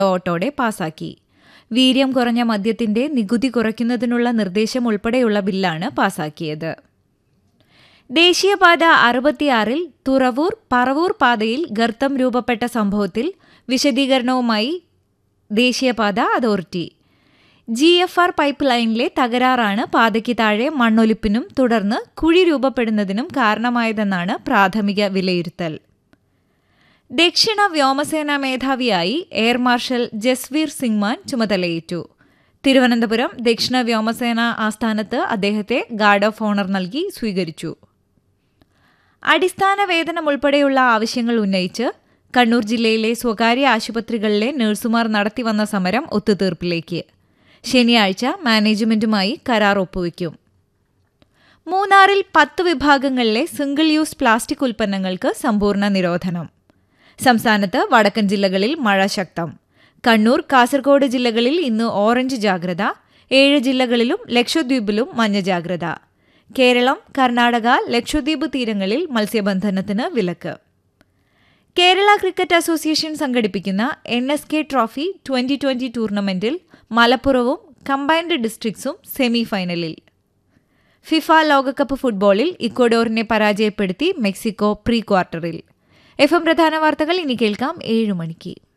വോട്ടോടെ പാസാക്കി വീര്യം കുറഞ്ഞ മദ്യത്തിന്റെ നികുതി കുറയ്ക്കുന്നതിനുള്ള നിർദ്ദേശം ഉൾപ്പെടെയുള്ള ബില്ലാണ് പാസാക്കിയത് ദേശീയപാത അറുപത്തിയാറിൽ തുറവൂർ പറവൂർ പാതയിൽ ഗർത്തം രൂപപ്പെട്ട സംഭവത്തിൽ വിശദീകരണവുമായി ദേശീയപാത authority G F R pipe ലൈനിലെ തകരാറാണ് പാതയ്ക്ക് താഴെ മണ്ണൊലിപ്പിനും തുടർന്ന് കുഴി രൂപപ്പെടുന്നതിനും കാരണമായതെന്നാണ് പ്രാഥമിക വിലയിരുത്തൽ ദക്ഷിണ വ്യോമസേനാ മേധാവിയായി എയർ മാർഷൽ ജസ്വീർ സിംഗ്മാൻ ചുമതലയേറ്റു തിരുവനന്തപുരം ദക്ഷിണ വ്യോമസേന ആസ്ഥാനത്ത് അദ്ദേഹത്തെ ഗാർഡ് ഓഫ് ഓണർ നൽകി സ്വീകരിച്ചു അടിസ്ഥാന വേതനം ഉൾപ്പെടെയുള്ള ആവശ്യങ്ങൾ ഉന്നയിച്ച് കണ്ണൂർ ജില്ലയിലെ സ്വകാര്യ ആശുപത്രികളിലെ നഴ്സുമാർ നടത്തിവന്ന സമരം ഒത്തുതീർപ്പിലേക്ക് ശനിയാഴ്ച മാനേജ്മെന്റുമായി കരാർ ഒപ്പുവയ്ക്കും മൂന്നാറിൽ പത്ത് വിഭാഗങ്ങളിലെ സിംഗിൾ യൂസ് പ്ലാസ്റ്റിക് ഉൽപ്പന്നങ്ങൾക്ക് സമ്പൂർണ്ണ നിരോധനം സംസ്ഥാനത്ത് വടക്കൻ ജില്ലകളിൽ മഴ ശക്തം കണ്ണൂർ കാസർഗോഡ് ജില്ലകളിൽ ഇന്ന് ഓറഞ്ച് ജാഗ്രത ഏഴ് ജില്ലകളിലും ലക്ഷദ്വീപിലും മഞ്ഞ ജാഗ്രത കേരളം കർണാടക ലക്ഷദ്വീപ് തീരങ്ങളിൽ മത്സ്യബന്ധനത്തിന് വിലക്ക് കേരള ക്രിക്കറ്റ് അസോസിയേഷൻ സംഘടിപ്പിക്കുന്ന N S K trophy twenty twenty ടൂർണമെന്റിൽ മലപ്പുറവും കമ്പൈൻഡ് ഡിസ്ട്രിക്ട്സും സെമി ഫൈനലിൽ ഫിഫ ലോകകപ്പ് ഫുട്ബോളിൽ ഇക്വഡോറിനെ പരാജയപ്പെടുത്തി മെക്സിക്കോ പ്രീ ക്വാർട്ടറിൽ എഫ് എം പ്രധാന വാർത്തകൾ ഇനി കേൾക്കാം ഏഴു മണിക്ക്